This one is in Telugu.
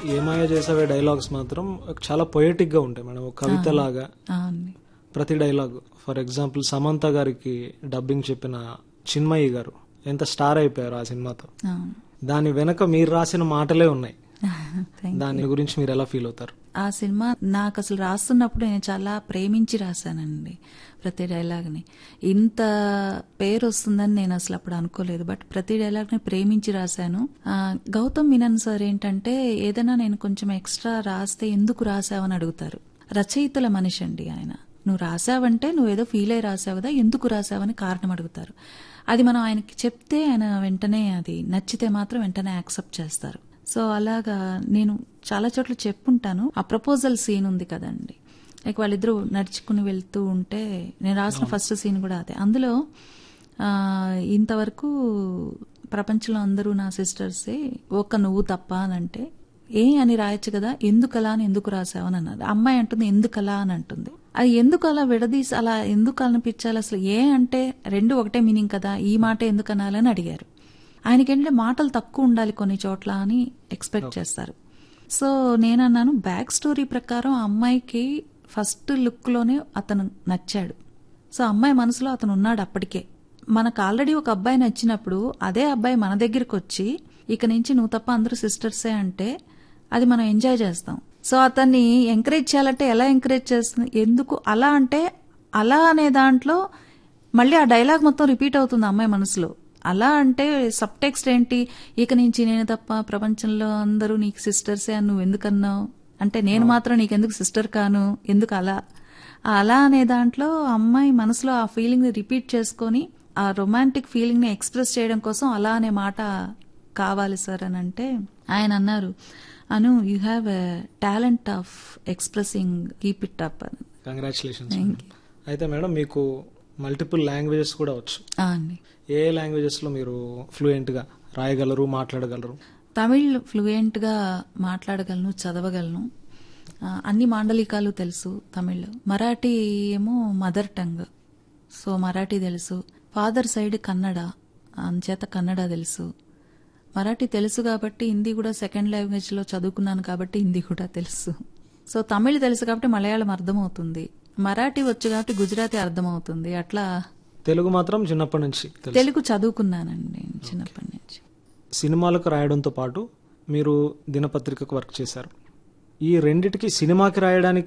ఏమాయ చేసావే డైలాగ్స్ మాత్రం చాలా పొయటిక్ గా ఉంటాయి మేడం ఒక కవిత లాగా అవునండి ప్రతి డైలాగ్ ఫర్ ఎగ్జాంపుల్ సమంత గారికి డబ్బింగ్ చెప్పిన చిన్మయి గారు ఎంత స్టార్ అయిపోయారు ఆ సినిమాతో అవును దాని వెనక మీరు రాసిన మాటలే ఉన్నాయి Thank దాని గురించి మీరు ఎలా ఫీల్ అవుతారు ఆ సినిమా నాకు అసలు రాస్తున్నప్పుడు నేను చాలా ప్రేమించి రాశానండి ప్రతి డైలాగ్ని ఇంత పేరు వస్తుందని నేను అసలు అప్పుడు అనుకోలేదు బట్ ప్రతి డైలాగ్ని ప్రేమించి రాశాను ఆ, గౌతమ్ మీనన్ సార్ ఏంటంటే ఏదైనా నేను కొంచెం ఎక్స్ట్రా రాస్తే ఎందుకు రాసావని అడుగుతారు రచయితల మనిషి అండి ఆయన నువ్వు రాసావంటే నువ్వేదో ఫీల్ అయి రాసావు కదా ఎందుకు రాసావని కారణం అడుగుతారు అది మనం ఆయనకి చెప్తే ఆయన వెంటనే అది నచ్చితే మాత్రం వెంటనే యాక్సెప్ట్ చేస్తారు సో అలాగా నేను చాలా చోట్ల చెప్పుంటాను ఆ ప్రపోజల్ సీన్ ఉంది కదండి లైక్ వాళ్ళిద్దరూ నడుచుకుని వెళ్తూ ఉంటే నేను రాసిన ఫస్ట్ సీన్ కూడా అదే అందులో ఆ, ఇంతవరకు ప్రపంచంలో అందరూ నా సిస్టర్సే ఒక్క నువ్వు తప్ప అని అంటే ఏ అని రాయొచ్చు కదా ఎందుకలా అని ఎందుకు రాసావు అని అన్నది అమ్మాయి అంటుంది ఎందుకలా అని అంటుంది అది ఎందుకు అలా విడదీసి అలా ఎందుకు అనిపించాలి అసలు ఏ అంటే రెండు ఒకటే మీనింగ్ కదా ఈ మాట ఎందుకు అనాలని అడిగారు ఆయనకేంటంటే మాటలు తక్కువ ఉండాలి కొన్ని చోట్ల అని ఎక్స్పెక్ట్ చేస్తారు సో నేనన్నాను బ్యాక్ స్టోరీ ప్రకారం ఆ అమ్మాయికి ఫస్ట్ లుక్లోనే అతను నచ్చాడు సో అమ్మాయి మనసులో అతను ఉన్నాడు అప్పటికే మనకు ఆల్రెడీ ఒక అబ్బాయి నచ్చినప్పుడు అదే అబ్బాయి మన దగ్గరికి వచ్చి ఇక నుంచి నువ్వు తప్ప అందరూ సిస్టర్సే అంటే అది మనం ఎంజాయ్ చేస్తాం సో అతన్ని ఎంకరేజ్ చేయాలంటే ఎలా ఎంకరేజ్ చేస్తుంది ఎందుకు అలా అంటే అలా అనే దాంట్లో మళ్ళీ ఆ డైలాగ్ మొత్తం రిపీట్ అవుతుంది అమ్మాయి మనసులో అలా అంటే సబ్ టెక్స్ట్ ఏంటి ఇక నుంచి నేను తప్ప ప్రపంచంలో అందరూ నీకు సిస్టర్సే అని నువ్వు ఎందుకన్నావు అంటే నేను మాత్రం నీకెందుకు సిస్టర్ కాను ఎందుకు అలా ఆ అలా అనే దాంట్లో అమ్మాయి మనసులో ఆ ఫీలింగ్ ని రిపీట్ చేసుకొని ఆ రొమాంటిక్ ఫీలింగ్ ని ఎక్స్ప్రెస్ చేయడం కోసం అలా అనే మాట కావాలి సార్ అని అంటే ఆయన అన్నారు అను you have a talent of expressing keep it up అని కంగ్రాచులేషన్స్ అయితే మేడం మీకు మల్టిపుల్ లాంగ్వేజెస్ కూడా వచ్చు ఆ అండి ఏ లాంగ్వేజెస్ లో మీరు ఫ్లూయెంట్ గా రాయగలరు మాట్లాడగలరు తమిళ్ ఫ్లూయెంట్ గా మాట్లాడగలను చదవగలను ఆ, అన్ని మాండలికాలు తెలుసు తమిళ్ మరాఠీ ఏమో మదర్ టంగ్ సో మరాఠీ తెలుసు ఫాదర్ సైడ్ కన్నడ అంచేత కన్నడ తెలుసు మరాఠీ తెలుసు కాబట్టి హిందీ కూడా సెకండ్ లాంగ్వేజ్ లో చదువుకున్నాను కాబట్టి హిందీ కూడా తెలుసు సో తమిళ్ తెలుసు కాబట్టి మలయాళం అర్థమవుతుంది మరాఠీ వచ్చు కాబట్టి గుజరాతీ అర్థమవుతుంది అట్లా తెలుగు మాత్రం చిన్నప్పటి నుంచి తెలుసు తెలుగు చదువుకున్నానండి చిన్నప్పటి నుంచి సినిమాలకు రాయడంతో పాటు మీరు దినపత్రికకు వర్క్ చేశారు ఈ రెండిటికి సినిమాకి రాయడానికి